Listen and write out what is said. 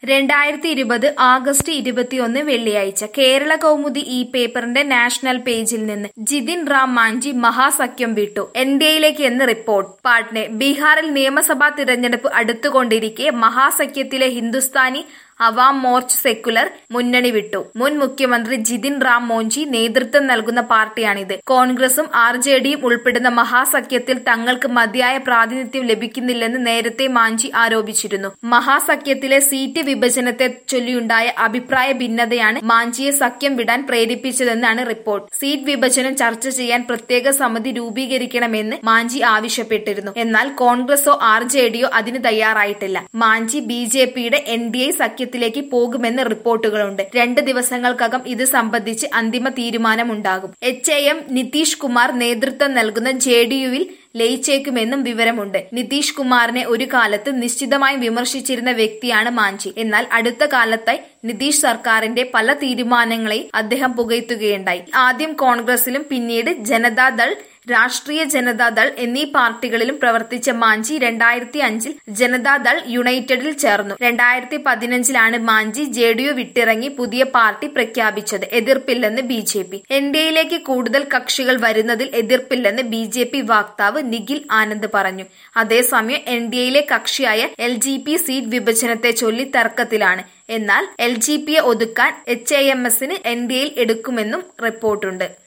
രണ്ടായിരത്തി ഇരുപത് ആഗസ്റ്റ് ഇരുപത്തിയൊന്ന് വെള്ളിയാഴ്ച കേരള കൗമുദി ഈ പേപ്പറിന്റെ നാഷണൽ പേജിൽ നിന്ന് ജിതിൻ റാം മാഞ്ചി മഹാസഖ്യം വിട്ടു എൻഡിഎയിലേക്ക് എന്ന് റിപ്പോർട്ട് പാട്നെ ബീഹാറിൽ നിയമസഭാ തിരഞ്ഞെടുപ്പ് അടുത്തുകൊണ്ടിരിക്കെ മഹാസഖ്യത്തിലെ ഹിന്ദുസ്ഥാനി അവാം മോർച്ച് സെക്കുലർ മുന്നണി വിട്ടു മുൻ മുഖ്യമന്ത്രി ജിതിൻ റാം മോഞ്ചി നേതൃത്വം നൽകുന്ന പാർട്ടിയാണിത് കോൺഗ്രസും ആർ ജെ ഡിയും ഉൾപ്പെടുന്ന മഹാസഖ്യത്തിൽ തങ്ങൾക്ക് മതിയായ പ്രാതിനിധ്യം ലഭിക്കുന്നില്ലെന്ന് നേരത്തെ മാഞ്ചി ആരോപിച്ചിരുന്നു മഹാസഖ്യത്തിലെ സീറ്റ് വിഭജനത്തെ ചൊല്ലിയുണ്ടായ അഭിപ്രായ ഭിന്നതയാണ് മാഞ്ചിയെ സഖ്യം വിടാൻ പ്രേരിപ്പിച്ചതെന്നാണ് റിപ്പോർട്ട് സീറ്റ് വിഭജനം ചർച്ച ചെയ്യാൻ പ്രത്യേക സമിതി രൂപീകരിക്കണമെന്ന് മാഞ്ചി ആവശ്യപ്പെട്ടിരുന്നു എന്നാൽ കോൺഗ്രസോ ആർ ജെ ഡിയോ അതിന് തയ്യാറായിട്ടില്ല മാഞ്ചി ബി ജെ പിയുടെ എൻ ഡി എ സഖ്യത്തിലേക്ക് പോകുമെന്ന് റിപ്പോർട്ടുകളുണ്ട് രണ്ട് ദിവസങ്ങൾക്കകം ഇത് സംബന്ധിച്ച് അന്തിമ തീരുമാനമുണ്ടാകും H A M Nitish Kumar നേതൃത്വം നൽകുന്ന ജെ ഡി യുവിൽ ലയിച്ചേക്കുമെന്നും വിവരമുണ്ട് നിതീഷ് കുമാറിനെ ഒരു കാലത്ത് നിശ്ചിതമായും വിമർശിച്ചിരുന്ന വ്യക്തിയാണ് മാഞ്ചി എന്നാൽ അടുത്ത കാലത്തായി നിതീഷ് സർക്കാരിന്റെ പല തീരുമാനങ്ങളെയും അദ്ദേഹം പുകഴ്ത്തുകയുണ്ടായി ആദ്യം കോൺഗ്രസിലും പിന്നീട് ജനതാദൾ രാഷ്ട്രീയ ജനതാദൾ എന്നീ പാർട്ടികളിലും പ്രവർത്തിച്ച മാഞ്ചി രണ്ടായിരത്തി അഞ്ചിൽ ജനതാദൾ യുണൈറ്റഡിൽ ചേർന്നു രണ്ടായിരത്തി പതിനഞ്ചിലാണ് മാഞ്ചി ജെ ഡി യു വിട്ടിറങ്ങി പുതിയ പാർട്ടി പ്രഖ്യാപിച്ചത് എതിർപ്പില്ലെന്ന് B J P N D എയിലേക്ക് കൂടുതൽ കക്ഷികൾ വരുന്നതിൽ എതിർപ്പില്ലെന്ന് ബി ജെ പി വക്താവ് നിഖിൽ ആനന്ദ് പറഞ്ഞു അതേസമയം എൻ ഡി എയിലെ കക്ഷിയായ എൽ ജി പി സീറ്റ് വിഭജനത്തെ ചൊല്ലി തർക്കത്തിലാണ് എന്നാൽ എൽ ജി പിയെ ഒതുക്കാൻ എച്ച് ഐ എം എസിന് എൻ ഡി എയിൽ എടുക്കുമെന്നും റിപ്പോർട്ടുണ്ട്